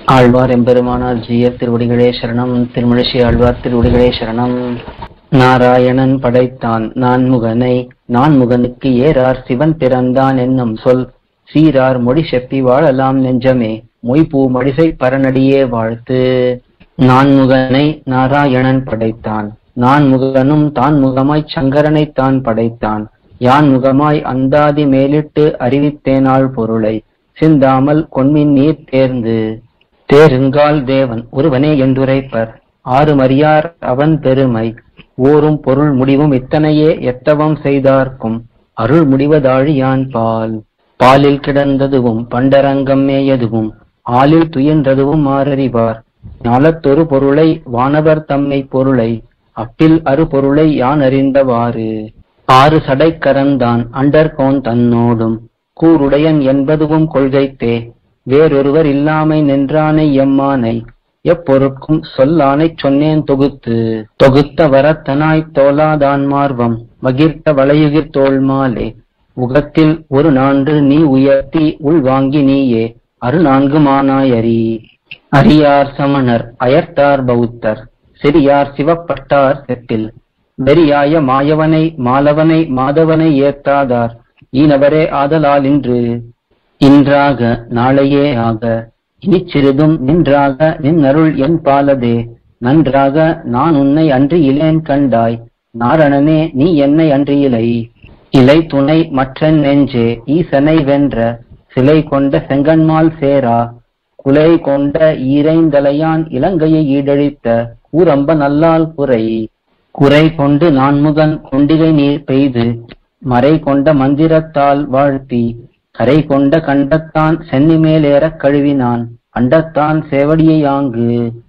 ஆழ்வார் எம்பெருமானார் ஜீயர் திருவடிகளே சரணம் திருமழிசை ஆழ்வார் திருவடிகளே சரணம் நாராயணன் படைத்தான் நான்முகனை நான்முகனுக்கு ஏறார் சிவன் பிறந்தான் என்னும் சொல் சீரார் மொழி செப்பி வாழலாம் நெஞ்சமே மொய்பூ மடிசை பரநடியே வாழ்த்து நான்முகனை நாராயணன் படைத்தான் நான்முகனும் தான் முகமாய் சங்கரனை தான் படைத்தான் யான் முகமாய் அந்தாதி மேலிட்டு அறிவித்தேனாள் பொருளை சிந்தாமல் கொன்மின் நீர் தேர்ந்து தேருங்கால் தேவன் ஒருவனே என்றுரைப்பர் ஆறுமறியார் அவன் பெருமை ஓரும் பொருள் முடிவும் இத்தனையே எத்தவம் செய்தார்க்கும் அருள் முடிவதாழி யான் பால் பாலில் கிடந்ததுவும் பண்டரங்கம் மேயதுவும் ஆளில் துயின்றதுவும் ஆரறிவார் ஞாலத்தொரு பொருளை வானவர் தம்மை பொருளை அப்பில் அரு பொருளை யான் அறிந்தவாறு ஆறு சடைக்கரந்தான் அண்டர்கோன் தன்னோடும் கூருடையன் என்பதுவும் கொள்கைத்தே வேறொருவர் இல்லாமை நின்றானை எம்மானை எப்பொருட்கும் சொல்லானைச் சொன்னேன் தொகுத்து தொகுத்த வரத்தனாய் தோலாதான் மார்வம் வகிர்த்த வளையுகிர் தோள்மாலே உகத்தில் ஒரு நான்று நீ உயர்த்தி உள்வாங்கி நீயே அரு நான்கு மானாயரி அரியார் சமணர் அயர்த்தார் பௌத்தர் சிறியார் சிவப்பட்டார் செப்பில் வெறியாய மாயவனை மாலவனை மாதவனை ஏத்தாதார் ஈனவரே ஆதலால் இன்று இன்றாக நாளையே ஆக இனிச்சிறிதும் நின்றாக நின் அருள் என் பாலதே நன்றாக நான் உன்னை அன்றி இலேன் கண்டாய் நாரணனே நீ என்னை அன்றி இலை இலை துணை மற்றன் நெஞ்சே ஈசனை வென்ற சிலை கொண்ட செங்கன்மால் சேரா குலை கொண்ட ஈரைந்தலையான் இலங்கையை ஈடழித்த கூரம்ப நல்லால் குறை குறை கொண்டு நான்முகன் கொண்டிகை நீர் பெய்து மறை கொண்ட மந்திரத்தால் வாழ்த்தி கரை கொண்ட கண்டத்தான் சென்னி மேலேறக் கழுவினான் அண்டத்தான் சேவடியை ஆங்கு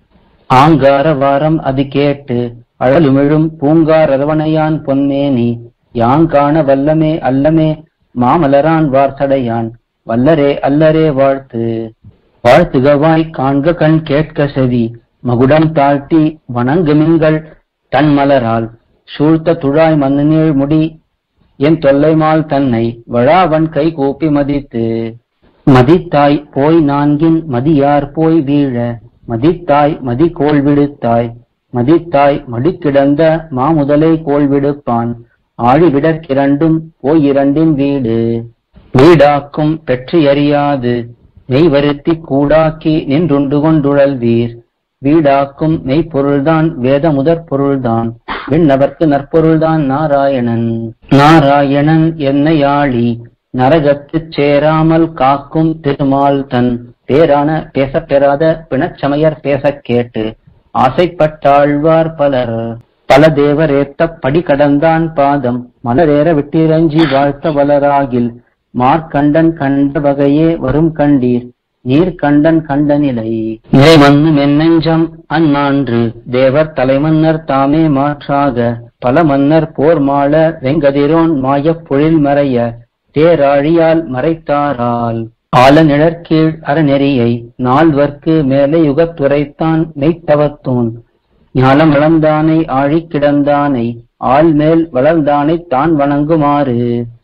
ஆங்கார வாரம் அது கேட்டு அழலுமிழும் பூங்காரவனையான் பொன்மேனி யாங்காண வல்லமே அல்லமே மாமலரான் வார்சடையான் வல்லரே அல்லரே வாழ்த்து வாழ்த்துகவாய் காண்க கண் கேட்க செவி மகுடம் தாழ்த்தி வணங்குமின்கள் தன் மலரால் சூழ்த்த துழாய் மண்ணுநீழ் முடி என் தொல்லைமால் தன்னை வழாவன் கை கூப்பி மதித்து மதித்தாய் போய் நான்கின் மதியார் போய் வீழ மதித்தாய் மதி கோள் விடுத்தாய் மதித்தாய் மடிக்கிடந்த மாமுதலை கோள் விடுப்பான் ஆழிவிடற்கிரண்டும் போய் இரண்டின் வீடு வீடாக்கும் பெற்று அறியாது மெய்வருத்தி கூடாக்கி நின்றுண்டு கொண்டுழல்வீர் வீடாக்கும் மெய்ப்பொருள்தான் வேத முதற் பொருள்தான் விண்ணவர்க்கு நற்பொருள்தான் நாராயணன் நாராயணன் என்னை ஆளி நரகத்துச் சேராமல் காக்கும் திருமால் தன் பேரான பேசப் பெறாத பிணச்சமையர் பேசக் கேட்டு ஆசைப்பட்டாழ்வார் பலர் பல தேவர் ஏத்த படி கடந்தான் பாதம் மலரேற விட்டிரஞ்சி வாழ்த்த வளராகில் மார்க்கண்டன் கண்ட வகையே வரும் கண்டீர் நீர் கண்டன் கண்ட நிலை நிலை மன்னும் என்னெஞ்சம் அந்நான்று தேவர் தலைமன்னர் தாமே மாற்றாக பல மன்னர் போர் மாள வெங்கதிரோன் மாயப் பொழில் மறைய தேராழியால் மறைத்தாரால் ஆல நிழற்கீழ் அறநெறியை நால்வர்க்கு மேலே யுகத்துரைத்தான் மெய்த்தவத்தோன் ஞாலம் வளர்ந்தானை ஆழிக் கிடந்தானை ஆள் மேல் வளர்ந்தானை தான் வணங்குமாறு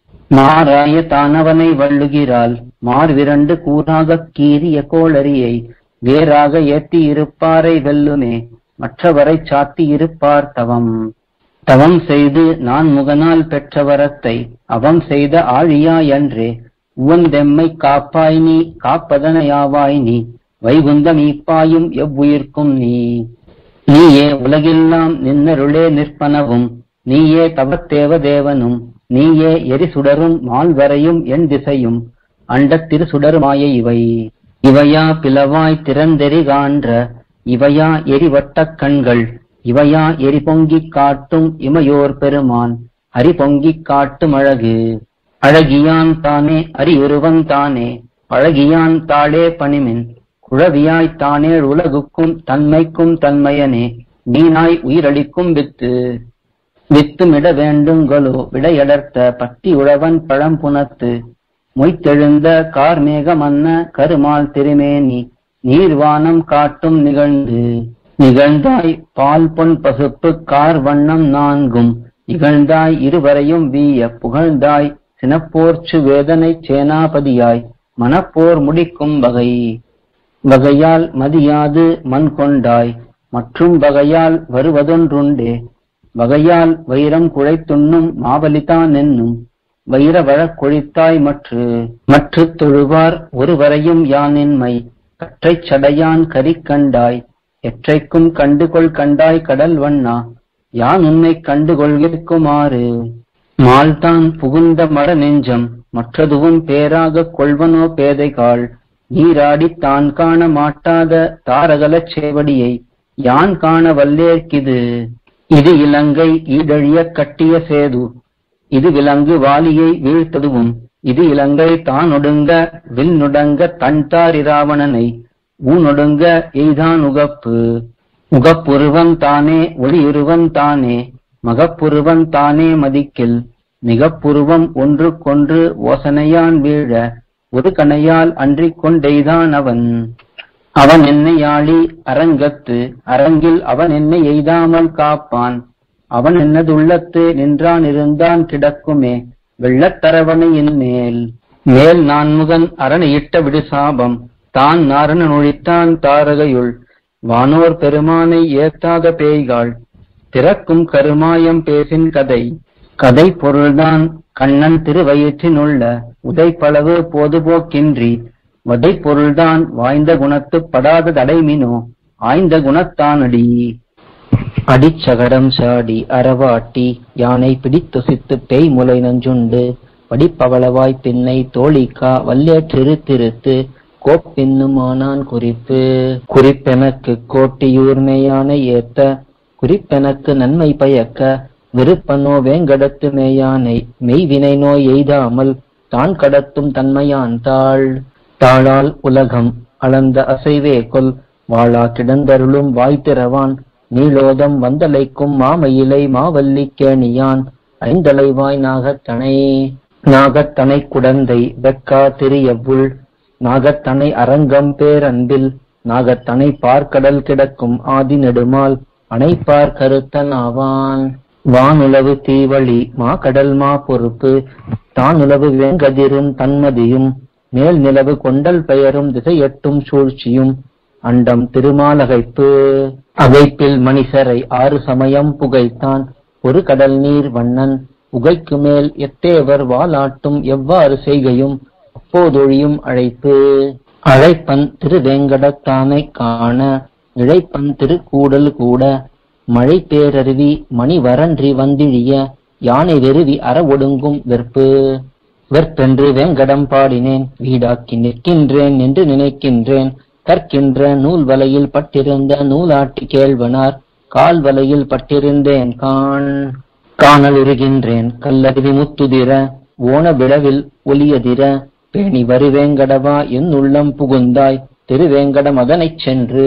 மாறாய தானவனை வள்ளுகிறாள் மார்விரண்டு கூறாகக் கீறிய கோளரியை வேறாக ஏத்தி இருப்பாரை வெல்லுமே மற்றவரை சாத்தி இருப்பார் தவம் தவம் செய்து நான் முகனால் பெற்ற வரத்தை அவம் செய்த ஆழியா என்றே உவந்தெம்மை காப்பாய் நீ காப்பதனையாவாய் நீ வைகுந்தம் ஈப்பாயும் எவ்வுயிர்க்கும் நீ நீயே உலகெல்லாம் நின்னருளே நிற்பனவும் நீயே தவத்தேவ தேவனும் நீயே எரிசுடரும் மால்வரையும் என் திசையும் அண்டத் திருசுடருமாய இவை இவையா பிளவாய் திறந்தெறி காண்ற இவையா எரிவட்டக் கண்கள் இவையா எரி பொங்கிக் காட்டும் இமையோர் பெருமான் அரி பொங்கிக் காட்டும் அழகு அழகியான் தானே அரியுருவன் தானே பழகியான் தாளே பணிமின் குழவியாய் தானே உலகுக்கும் தன்மைக்கும் தன்மையனே நீனாய் உயிரளிக்கும் வித்து வித்துமிட வேண்டுங்களோ விடையடர்த்த பட்டி உழவன் பழம் புனத்து மொய்த்தெழுந்த கார்மேக மன்ன கருமால் திருமேனி நீர்வானம் காட்டும் நிகழ்ந்து நிகழ்ந்தாய் பால் பொன் பசுப்பு கார் வண்ணம் நான்கும் இகழ்ந்தாய் இருவரையும் வீய புகழ்ந்தாய் சினப்போர்ச்சு வேதனை சேனாபதியாய் மனப்போர் முடிக்கும் வகை வகையால் மதியாது மண் கொண்டாய் மற்றும் வகையால் வருவதொன்றுண்டே வகையால் வைரம் குழைத்துண்ணும் மாவலிதான் என்னும் வைர வழக்கொழித்தாய் மற்று மற்று தொழுவார் ஒருவரையும் யானின்மை கற்றைச் சடையான் கரி கண்டாய் எற்றைக்கும் கண்டுகொள் கண்டாய் கடல் வண்ணா யான் உன்னை கண்டுகொள்கிற்குமாறு மால்தான் புகுந்த மட நெஞ்சம் மற்றதுவும் பேராகக் கொள்வனோ பேதைகாள் நீராடித் தான் காண மாட்டாத தாரகலச் சேவடியை யான் காண வல்லேற்கிது இது இலங்கை ஈடழியக் கட்டிய சேது இது விலங்கு வாலியை வீழ்த்ததுவும் இது இலங்கை தானொடுங்க வில்நுடங்க தன்தார் இராவணனை ஊனொடுங்க எய்தான் உகப்பு முகப்புருவன் தானே ஒளியுருவன் தானே மகப்புருவன் தானே மதிக்கில் மிகப்புருவம் ஒன்றுக்கொன்று ஓசனையான் வீழ ஒரு கணையால் அன்றிக் கொண்டெய்தான் அவன் அவன் என்னை ஆளி அரங்கத்து அரங்கில் அவன் என்னை எய்தாமல் காப்பான் அவன் என்னதுள்ளத்து நின்றான் இருந்தான் கிடக்குமே வெள்ளத்தரவணையின் மேல் மேல் நான்முகன் அரணையிட்ட விடுசாபம் தான் நாரணன் ஒழித்தான் தாரகையுள் வானோர் பெருமானை ஏத்தாத பேய்காள் திறக்கும் கருமாயம் பேசின் கதை கதை பொருள்தான் கண்ணன் திருவயிற்றினுள்ள உதைப்பளவு போதுபோக்கின்றி வதை பொருள்தான் வாய்ந்த குணத்து படாத தடைமினோ ஆய்ந்த குணத்தானடி அடிச்சகடம் சாடி அரவாட்டி யானை பிடித்துசித்து பேய் முலை நஞ்சுண்டு படிப்பவளவாய் பின்னை தோழிக்கா வல்லேற்றிரு திருத்து கோப்பின்னுமானான் குறிப்பு குறிப்பெனக்கு கோட்டியூர்மேயானை ஏத்த குறிப்பெனக்கு நன்மை பயக்க விருப்பனோ வேங்கடத்து மேயானை மெய்வினை நோய் எய்தாமல் தான் கடத்தும் தன்மையான் தாள் தாளால் உலகம் அளந்த அசைவே கொல் வாழா கிடந்தருளும் வாய்த்திரவான் நீளோதம் வந்தலைக்கும் மாமயிலை மாவல்லி கேணியான் ஐந்தலைவாய் நாகத்தனை நாகத்தனை குடந்தை வெக்கா திரியவுள் நாகத்தனை அரங்கம் பேரன்பில் நாகத்தனை பார்க்கடல் கிடக்கும் ஆதி நெடுமால் அணைப்பார் கருத்தன் ஆவான் வானுளவு தீவழி மா கடல் மா பொறுப்பு தானுளவு வெங்கதிரும் தன்மதியும் மேல் நிலவு கொண்டல் பெயரும் திசையட்டும் சூழ்ச்சியும் அண்டம் திருமாலகைப்பு அகைப்பில் மணிசரை ஆறு சமயம் புகைத்தான் ஒரு கடல் நீர் வண்ணன் உகைக்கு மேல் எத்தேவர் வாலாட்டும் எவ்வாறு செய்கையும் அப்போதொழியும் அழைப்பு அழைப்பன் திருவேங்கடத்தானை காண இழைப்பன் திருக்கூடல் கூட மழை பேரருவி மணி வரன்றி வந்திழிய யானை வெறுவி அற ஒடுங்கும் வெற்பு வெற்பென்று வேங்கடம் பாடினேன் வீடாக்கி நிற்கின்றேன் என்று நினைக்கின்றேன் கற்கின்ற நூல் வலையில் பட்டிருந்த நூலாட்டி கேள்வனார் கால் வலையில் பட்டிருந்தேன் காண் காணல் உருகின்றேன் கல்லருவி முத்துதிர ஓன விழவில் ஒலியதிர பேணி வருவேங்கடவா என் உள்ளம் புகுந்தாய் திருவேங்கடம் அதனைச் சென்று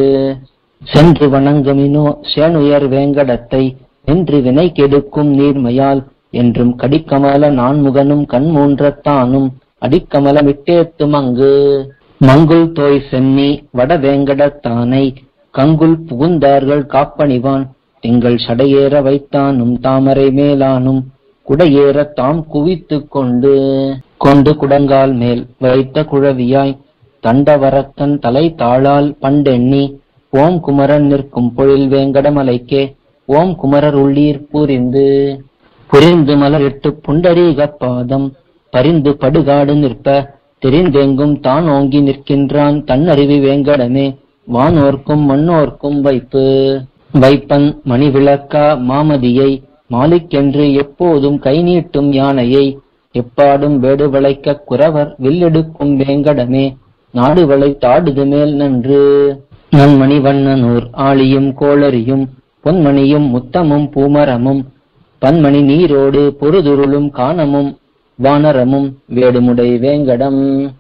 சென்று வணங்குமினோ சேனுயர் வேங்கடத்தை என்று வினை கெடுக்கும் நீர்மையால் என்றும் கடிக்கமல நான்முகனும் கண்மூன்றத்தானும் அடிக்கமல விட்டேத்தும் அங்கு மங்குல் தோய் சென்னி வடவேங்கடத்தானை கங்குல் புகுந்தார்கள் காப்பணிவான் திங்கள் சடையேற வைத்தானும் தாமரை மேலானும் குடையேற தாம் குவித்துக் கொண்டு கொண்டு குடங்கால் மேல் வைத்த குழவியாய் தண்டவரத்தன் தலை தாளால் பண்டெண்ணி ஓம் குமரன் நிற்கும் பொழில் வேங்கடமலைக்கே ஓம் குமரர் உள்ளீர் புரிந்து புரிந்து மலரிட்டு புண்டரீக பாதம் பரிந்து படுகாடு நிற்ப தெரிந்தெங்கும் தான் ஓங்கி நிற்கின்றான் தன்னறிவி வேங்கடமே வானோர்க்கும் மண்ணோர்க்கும் வைப்பு வைப்பன் மணிவிளக்கா மாமதியை மாலிக்கென்று எப்போதும் கை நீட்டும் யானையை எப்பாடும் வேடு வளைக்க குறவர் வில்லெடுக்கும் வேங்கடமே நாடு வளைத்தாடுது மேல் நன்று நன்மணி வண்ணனூர் ஆளியும் கோளரியும் பொன்மணியும் முத்தமும் பூமரமும் பன்மணி நீரோடு பொறுதுருளும் காணமும் வானரமும் வேடுமுடை வேங்கடம்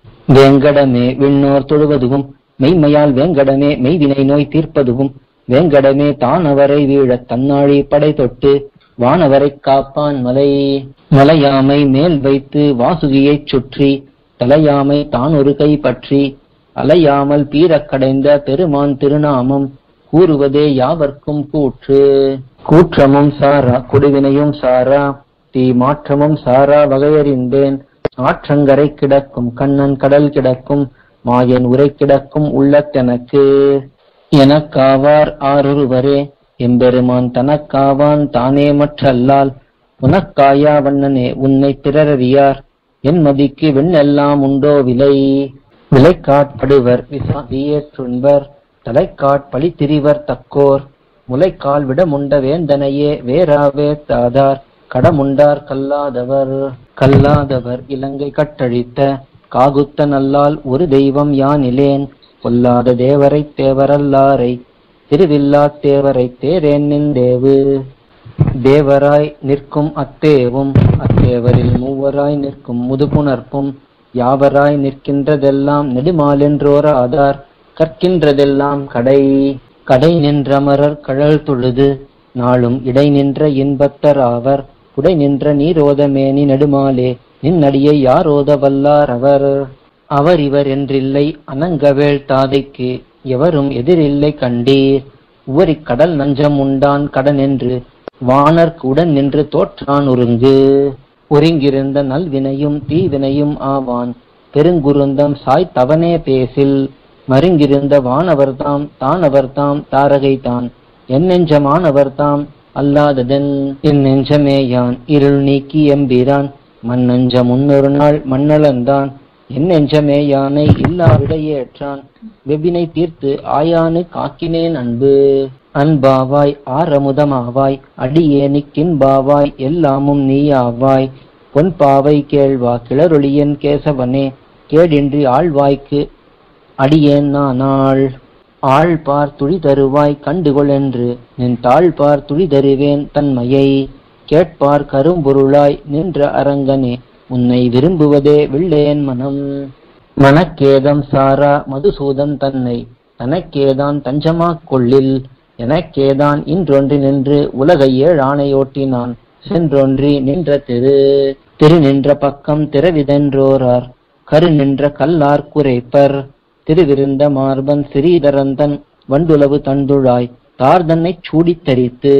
வேங்கடமே விண்ணோர் தொழுவதுவும் மெய்மையால் வேங்கடமே மெய்வினை நோய் தீர்ப்பதுவும் வேங்கடமே தான் அவரை வீழத் தன்னாழி படை தொட்டு வானவரைக் காப்பான் மலை மலையாமை மேல் வைத்து வாசுகியைச் சுற்றி தலையாமை தான் ஒரு கை பற்றி அலையாமல் பீரக் கடைந்த பெருமான் திருநாமம் கூறுவதே யாவர்க்கும் கூற்று கூற்றமும் சாரா குடிவினையும் சாரா தீ மாற்றமும் சாரா வகையறிந்தேன் ஆற்றங்கரை கிடக்கும் கண்ணன் கடல் கிடக்கும் மாயன் உரை கிடக்கும் உள்ளத்தெனக்கு எனக்காவார் ஆரொருவரே எம்பெருமான் தனக்காவான் தானே மற்றல்லால் உனக்காயா வண்ணனே உன்னை பிறரறியார் என் மதிக்கு வெண்ணெல்லாம் உண்டோ விலை விலைக்காட்படுவர் விசாதியேற்றுண்பர் தலைக்காட் பழித்திரிவர் தக்கோர் முலைக்கால் விடமுண்ட வேந்தனையே வேறாவே தாதார் கடமுண்டார் கல்லாதவர் கல்லாதவர் இலங்கை கட்டழித்த காகுத்த நல்லால் ஒரு தெய்வம் யானிலேன் கொல்லாத தேவரை தேவரல்லாரை திருவில்லாத் தேவரை தேரேன் நின்றேவு தேவராய் நிற்கும் அத்தேவும் அத்தேவரில் மூவராய் நிற்கும் முதுகுணர்ப்பும் யாவராய் நிற்கின்றதெல்லாம் நெடுமாலென்றோர ஆதார் கற்கின்றதெல்லாம் கடை கடை நின்றமரர் கழல் தொழுது நாளும் இடை நின்ற இன்பத்தர் ஆவர் உடை நின்ற நீரோதமேனி நெடுமாலே நின்னடியை யாரோத வல்லார் அவர் அவர் இவர் என்றில்லை அனங்கவேள் தாதைக்கு எவரும் எதிரில்லை கண்டீர் உவரிக் கடல் நஞ்சம் உண்டான் கடன் என்று வானர்க்கு உடன் நின்று தோற்றான் ஒருங்கு ஒருங்கிருந்த நல்வினையும் தீவினையும் ஆவான் பெருங்குருந்தம் சாய் தவனே பேசில் மருங்கிருந்த வானவர்தாம் தானவர்தாம் தாரகைதான் என் நெஞ்சமானவர்தாம் அல்லாததென் என் நெஞ்சமேயான் இருள் நீக்கி எம்பிரான் மண்ணெஞ்ச முன்னொரு நாள் மண்ணளந்தான் என் நெஞ்சமே யானை இல்லாவிடையேற்றான் வெவ்வினை தீர்த்து ஆயானு காக்கினேன் அன்பு அன்பாவாய் ஆரமுதமாவாய் அடியேனிக்கின்பாவாய் எல்லாமும் நீயாவாய் பொன் பாவை கேள்வா கிளரொளியன் கேசவனே கேடின்றி ஆழ்வாய்க்கு அடியேன் நானாள் ஆழ்பார் துழி தருவாய் கண்டுகொள் என்று நின் தாழ்பார் துழி தருவேன் தன்மையை கேட்பார் கரும்பொருளாய் நின்ற அரங்கனே உன்னை விரும்புவதே வெள்ளேன் மனம் மனக்கேதம் சாரா மதுசூதன் தன்னை தனக்கேதான் தஞ்சமாக் கொள்ளில் எனக்கேதான் இன்றொன்றி நின்று உலக ஏழ் ஆணையோட்டினான் சென்றொன்றி நின்ற திரு திரு நின்ற பக்கம் திறவிதென்றோரார் கரு நின்ற கல்லார் குறைப்பர் திருவிருந்த மார்பன் சிறீதரந்தன் வண்டுளவு தண்டுழாய் தார் தன்னைச் சூடித் தரித்து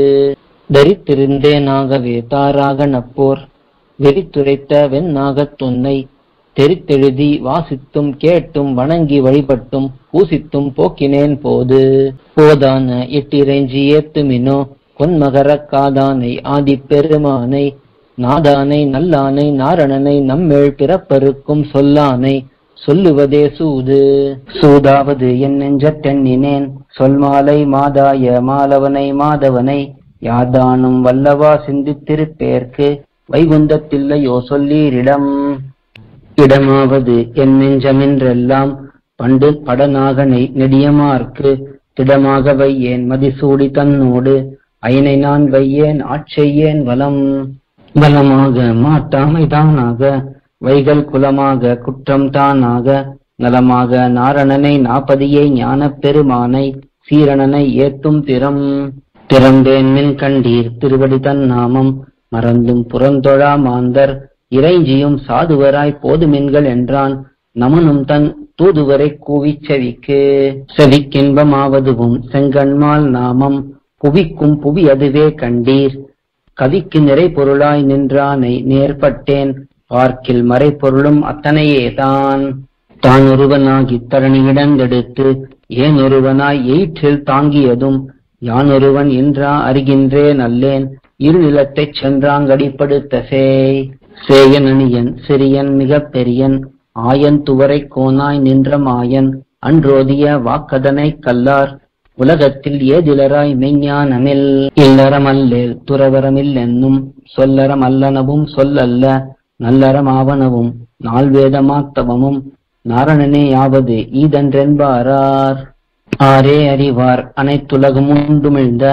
தரித்திருந்தேனாகவே தாராக நப்போர் வெறித்துரைத்த வெண்ணாகத் துன்னை தெரித்தெழுதி வாசித்தும் கேட்டும் வணங்கி வழிபட்டும் பூசித்தும் போக்கினேன் போது போதான எட்டிறைஞ்சி ஏத்துமினோ பொன்மகர காதானை ஆதிப்பெருமானை நாதானை நல்லானை நாரணனை நம்மேள் பிறப்பருக்கும் சொல்லானை சொல்லுவதே சூது சூதாவது என் நெஞ்சத்தெண்ணினேன் சொல் மாலை மாதாய மாலவனை மாதவனை யாதானும் வல்லவா சிந்தித்திருப்பேர்க்கு வைகுந்தத்தில்லையோ சொல்லீரிடம் இடமாவது என் நெஞ்சமென்றெல்லாம் பண்டு படநாகனை நெடியமார்க்கு திடமாக வையேன் மதிசூடி தன்னோடு ஐனை நான் வையேன் ஆட்செய்யேன் வலம் வலமாக மாட்டாமை தானாக வைகள் குலமாக குற்றம் தானாக நலமாக நாரணனை நாப்பதியை ஞானப் பெருமானை சீரணனை ஏத்தும் திறம் திறந்தேன் மின் கண்டீர் திருவடி தன் நாமம் மறந்தும் புறந்தொழா மாந்தர் இறைஞ்சியும் சாதுவராய் போதுமென்கள் என்றான் நமனும் தன் தூதுவரை கூவிச் செவிக்கு செவிக்கின்பமாவதுவும் செங்கண்மால் நாமம் புவிக்கும் புவி அதுவே கண்டீர் கவிக்கு நிறை பொருளாய் நின்றானை நேர்பட்டேன் பார்க்கில் மறைப்பொருளும் அத்தனையேதான் தான் ஒருவனாகி தரணியிடந்தெடுத்து ஏன் ஒருவனாய் எயிற்றில் தாங்கியதும் யான் ஒருவன் என்றா அறிகின்றே நல்லேன் இரு நிலத்தைச் சென்றாங்கடிப்படுத்த சேய் சேயன் அணியன் சிறியன் மிகப் பெரியன் ஆயன் துவரை கோனாய் நின்ற மாயன் அன்றோதிய வாக்கதனை கல்லார் உலகத்தில் ஏதிலராய் மெஞ்ஞானமில் இல்லறமல்லேல் துறவரமில் என்னும் சொல்லறம் அல்லனவும் சொல்லல்ல நல்லறம் ஆவனவும் நால்வேதமாத்தவமும் நாரணனே யாவது ஈதன்றென்பாரார் ஆரே அறிவார் அனைத்துலகமுண்டுமிழ்ந்த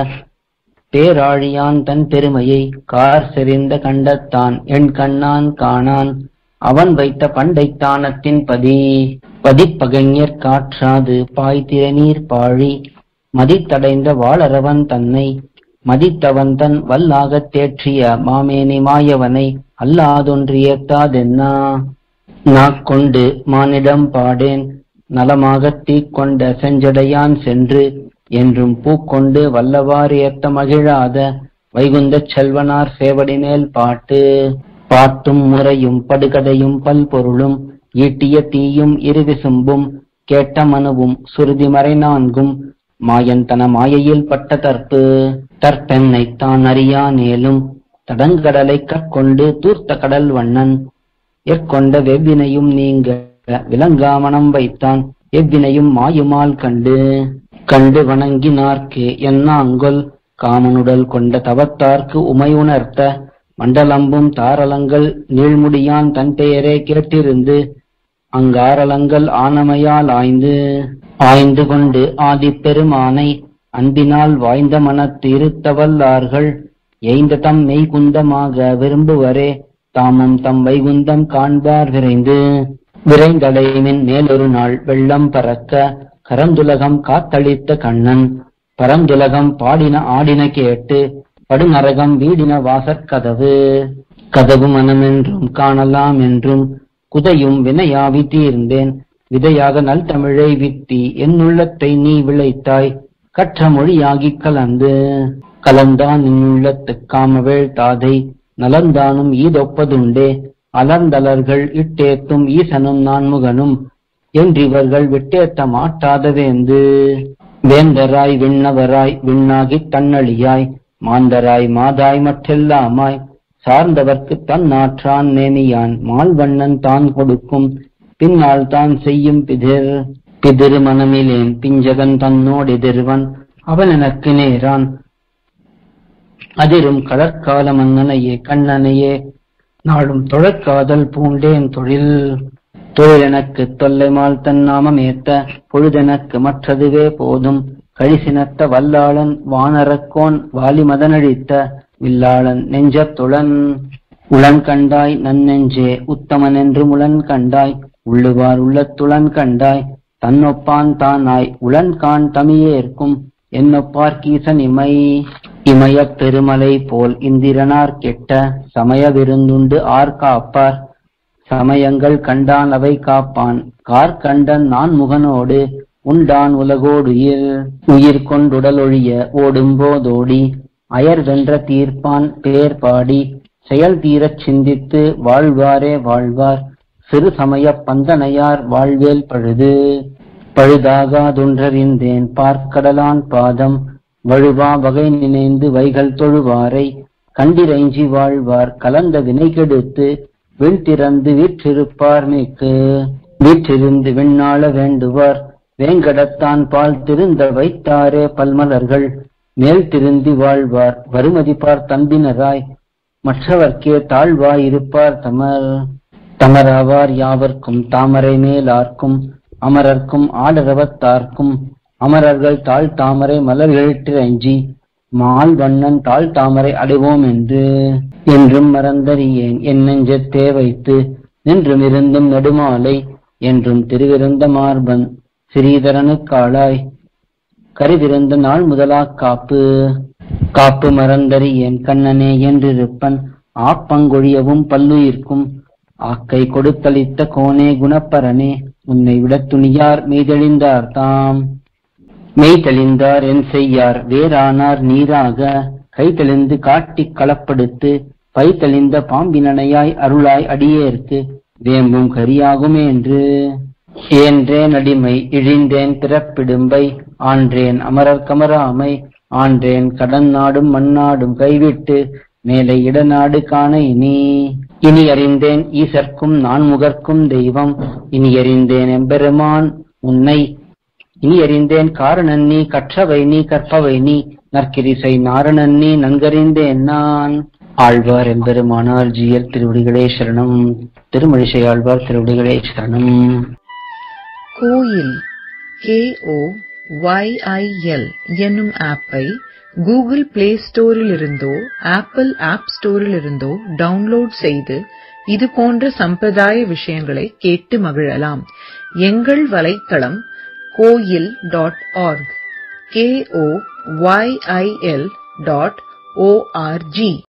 பேராழியான் தன் பெருமையை கார் செறிந்த கண்டத்தான் என் கண்ணான் காணான் அவன் வைத்த பண்டைத்தானத்தின் பதி பதிப்பகஞர் காற்றாது பாய்திரநீர் பாழி மதித்தடைந்த வாளரவன் தன்னை மதித்தவன் தன் வல்லாகத் தேற்றிய மாமேனி மாயவனை அல்லாதொன்றியத்தாதென்னா நாக்கொண்டு மானிடம் பாடேன் நலமாகத் தீக்கொண்ட செஞ்சடையான் சென்று என்றும் பூக்கொண்டு வல்லவாறு ஏத்த மகிழாத வைகுந்தச் செல்வனார் சேவடி மேல் பாட்டு பாட்டும் முறையும் படுகதையும் பல்பொருளும் ஈட்டிய தீயும் இருவிசும்பும் கேட்ட மனுவும் சுருதி மறை நான்கும் மாயன் தன மாயையில் பட்ட தற்பு தற்பெண்ணைத் தான் அறியா நேலும் தடங்கடலைக் கற்கொண்டு தூர்த்த கடல் வண்ணன் எற்கொண்ட வெவ்வினையும் நீங்க விளங்காமணம் வைத்தான் எவ்வினையும் மாயுமால் கண்டு கண்டு வணங்கினார்க்கு என்னாங்கொல் காமனுடல் கொண்ட தவத்தார்க்கு உமை உணர்த்த மண்டலம்பும் தாரலங்கள் நீழ்முடியான் தன் பெயரே கேட்டிருந்து அங்காரலங்கள் ஆனமையால் ஆய்ந்து ஆய்ந்து கொண்டு ஆதிப்பெருமானை அன்பினால் வாய்ந்த மனத்து இருத்தவல்லார்கள் எய்ந்த தம் மெய்குந்தமாக விரும்புவரே தாமும் தம் வைகுந்தம் காண்பார் விரைந்து விரைந்தடைமின் மேலொரு நாள் வெள்ளம் பறக்க கரந்துலகம் காத்தளித்த கண்ணன் பரந்துலகம் பாடின ஆடின கேட்டு படுநரகம் வீடின வாசற்கதவு கதவு மனமென்றும் காணலாம் என்றும் குதையும் வினையாவி தீர்ந்தேன் விதையாக நல் தமிழை வித்தி என்னுள்ளத்தை நீ விளைத்தாய் கற்ற மொழியாகிக் கலந்து கலந்தான் என்னுள்ளத்துக் காமவேள் தாதை நலந்தானும் ஈதொப்பதுண்டே அலர்ந்தலர்கள் இட்டேத்தும் ஈசனும் நான்முகனும் என்றிவர்கள் விட்டேத்த மாட்டாத வேந்து வேந்தராய் விண்ணவராய் விண்ணாகித் தன்னழியாய் மாந்தராய் மாதாய் மற்றெல்லாமாய் சார்ந்தவர்க்கு தன்னாற்றான் நேமியான் மால்வண்ணன் தான் கொடுக்கும் பின்னால் தான் செய்யும் பிதிர் பிதிரு மனமிலேன் பிஞ்சகன் தன்னோடெதிர்வன் அவன் எனக்கு நேரான் அதிரும் கடற்கால மன்னனையே கண்ணனையே நாளும் தொழற்காதல் பூண்டேன் தொழில் தொழில் எனக்கு தொல்லைமால் தன் நாமம் ஏத்த பொழுதெனக்கு மற்றதுவே போதும் கழிசினத்த வல்லாளன் வானரக்கோன் வாலி மதனழித்த வில்லாளன் நெஞ்சத்துளன் உளன் கண்டாய் நன்னெஞ்சே உத்தமன் என்று முளன் கண்டாய் உள்ளுவார் உள்ளத்துளன் கண்டாய் தன்னொப்பான் தானாய் உளன் கான் தமியேற்கும் என்னொப்பார் கீசன் இமை இமயப் பெருமலை போல் இந்திரனார் கெட்ட சமய விருந்துண்டு ஆர் காப்பார் சமயங்கள் கண்டான் அவை காப்பான் கார் கண்டன் நான் முகனோடு உண்டான் உலகோடுயிர் உயிர் கொண்டுடலொழிய ஓடும் போதோடி அயர் வென்ற தீர்ப்பான் பேர் பாடி செயல் தீரச் சிந்தித்து வாழ்வாரே வாழ்வார் சிறு சமயப் பந்தனையார் வாழ்வேல் பழுது பழுதாகாதொன்றறிந்தேன் பார்க்கடலான் பாதம் வழுவா வகை நினைந்து வைகள் தொழுவாரை கண்டிரைஞ்சி வாழ்வார் கலந்த வினை கெடுத்து விண் திறந்து வீற்றிருப்பார் மிக்கு வீற்றிருந்து விண்ணாள வேண்டுவார் வேங்கடத்தான் பால் திருந்த வைத்தாரே பல்மலர்கள் மேல் திருந்தி வாழ்வார் வருமதிப்பார் தம்பினராய் மற்றவர்க்கே தாழ்வாய் இருப்பார் தமர் தமராவார் யாவர்க்கும் தாமரை மேலார்க்கும் அமரர்க்கும் ஆடரவத்தார்க்கும் அமரர்கள் தாழ் தாமரை மலர் எழுத்திரஞ்சி மால் வண்ணன் தாழ் தாமரை அடைவோம் என்று என்றும் மறந்தறியேன் என் நெஞ்சத்தே வைத்து நின்றும் இருந்தும் நெடுமாலை என்றும் திருவிருந்த மார்பன் ஸ்ரீதரனுக்காளாய் கருவிருந்த நாள் முதலாக் காப்பு காப்பு மறந்தறியேன் கண்ணனே என்றிருப்பன் ஆப்பங்கொழியவும் பல்லுயிர்க்கும் ஆக்கை கொடுத்தளித்த கோனே குணப்பரனே உன்னை விட துணியார் மெய்தெளிந்தார் தாம் மெய் தெளிந்தார் என் செய்யார் வேறானார் நீராக கை தெளிந்து காட்டிக் களப்படுத்து பை தெளிந்த பாம்பினனையாய் அருளாய் அடியேற்கு வேம்பும் கரியாகுமே என்று ஏன்றேன் அடிமை இழிந்தேன் பிறப்பிடும்பை ஆன்றேன் அமரர் கமராமை ஆன்றேன் கடன் நாடும் மண்ணாடும் கைவிட்டு மேலை இடநாடு காண இனி இனி அறிந்தேன் ஈசர்க்கும் நான் முகர்க்கும் தெய்வம் இனி அறிந்தேன் எம்பெருமான் உன்னை இனி அறிந்தேன் காரணன் நீ கற்றவை நீ கற்பவை நீ நற்கிரிசை நாரணன் நீ நன்கறிந்தேன் நான் ஆழ்வார் எம்பெருமானார் ஜியல் திருவடிகளே சரணம் திருமழிசை ஆழ்வார் திருவடிகளே சரணம் கோயில் கேஓ ஒய்ஐஎல் என்னும் ஆப்பை கூகுள் பிளே ஸ்டோரிலிருந்தோ ஆப்பிள் ஆப் ஸ்டோரிலிருந்தோ டவுன்லோட் செய்து இது போன்ற சம்பிரதாய விஷயங்களை கேட்டு மகிழலாம் எங்கள் வலைத்தளம் Koyil dot org KO YIL dot O R G